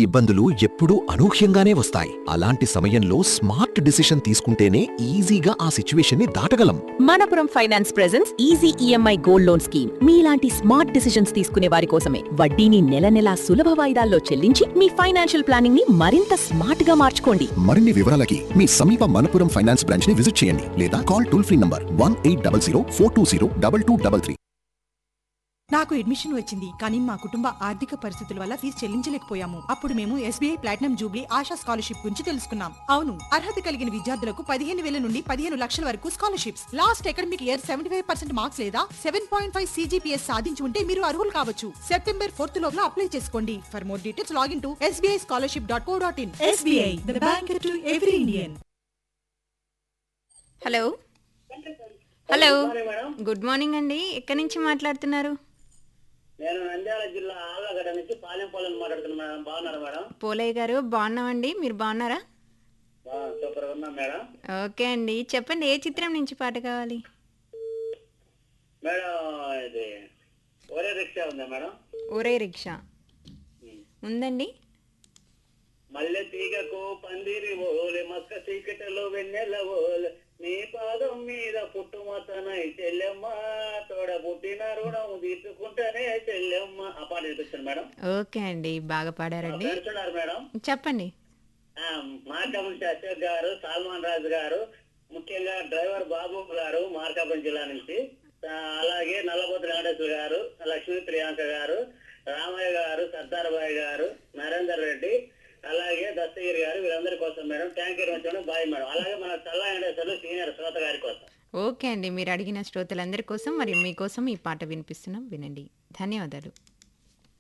ఇబ్బందులు ఎప్పుడూ అనూహ్యంగానే వస్తాయి అలాంటి సమయంలో స్మార్ట్ డిసిషన్ తీసుకుంటేనే ఈజీగా ఆ సిచ్యువేషన్ని దాటగలం Manappuram finance presents easy EMI gold loan scheme మీలాంటి స్మార్ట్ డిసిషన్స్ తీసుకునే వారి కోసమే వడ్డీని నెల నెలా సులభ వాయిదాల్లో చెల్లించి మీ ఫైనాన్షియల్ ప్లానింగ్ ని మరింత స్మార్ట్ గా మార్చుకోండి మరిన్ని వివరాలకి మీ సమీప మనపురం ఫైనాన్స్ బ్రాంచ్ ని విజిట్ చేయండి లేదా call toll free number one eight double zero four two zero double two double three నాకు అడ్మిషన్ వచ్చింది కానీ మా కుటుంబ ఆర్థిక పరిస్థితుల వల్ల ఫీజు చెల్లించలేకపోయాము అప్పుడు మేము SBI platinum jubilee Asha scholarship గురించి తెలుసుకున్నాం అవును అర్హత కలిగిన విద్యార్థులకు పదిహేను వేల నుండి పదిహేను లక్షల వరకు scholarships last academic year seventy five percent marks లేదా సెవెన్ పాయింట్ ఫైవ్ సీజీపీఎస్ సాధించి ఉంటే మీరు అర్హులు కావచ్చు సెప్టెంబర్ ఫోర్త్ లోపల అప్లై చేసుకోండి for more details login to SBI scholarship dot co dot in SBI the bank to every Indian hello hello good morning అండి ఎక్కడి నుంచి మాట్లాడుతున్నారు నేను నంద్యాల జిల్లా ఆళ్ళగడ్డ నుంచి పాలెంపాలెం మాట్లాడుతున్నాను మేడం బాగున్నారు మేడం పోలయ్య గారు బాగున్నామండి మీరు బాగున్నారా బా- సూపర్ గా ఉన్నాం మేడం ఓకే అండి చెప్పండి ఏ చిత్రం నుంచి పాట కావాలి మేడం ఇది ఒరే రిక్షా ఉందా మేడం ఒరే రిక్షా ఉందండి మల్లె తీగకు పందిరి ఓలే మస్క చీకటిలో వెన్నెల ఓలే నీ పాదం మీద పుట్టుమతనై చెల్లెమ్మ తోడ పుట్టిన రుణం తీసుకుంటేనే చెల్లెమ్మ ఆ పాట వినిపిస్తుంది మేడం ఓకే అండి బాగా పాడారండి పెడుతున్నారు మేడం చెప్పండి ఆ, మార్కాపురం అశోక్ గారు సల్మాన్ రాజు గారు ముఖ్యంగా డ్రైవర్ బాబు గారు మార్కాపురం జిల్లా నుంచి ఆ, అలాగే నల్లబోతు వెంకటేశ్వర గారు లక్ష్మీ ప్రియాంక గారు రామయ్య గారు సర్దార్ బాయ్ గారు నరేందర్ రెడ్డి అలాగే దస్తగిరి గారు వీరందరి కోసం madam thank you madam bye madam అలాగే మన చల్లా వెంకటేశ్వర్లు సీనియర్ శ్రోత గారి కోసం ఓకే అండి మీరు అడిగిన శ్రోతలందరి కోసం మరియు మీకోసం ఈ పాట వినిపిస్తున్నాం వినండి ధన్యవాదాలు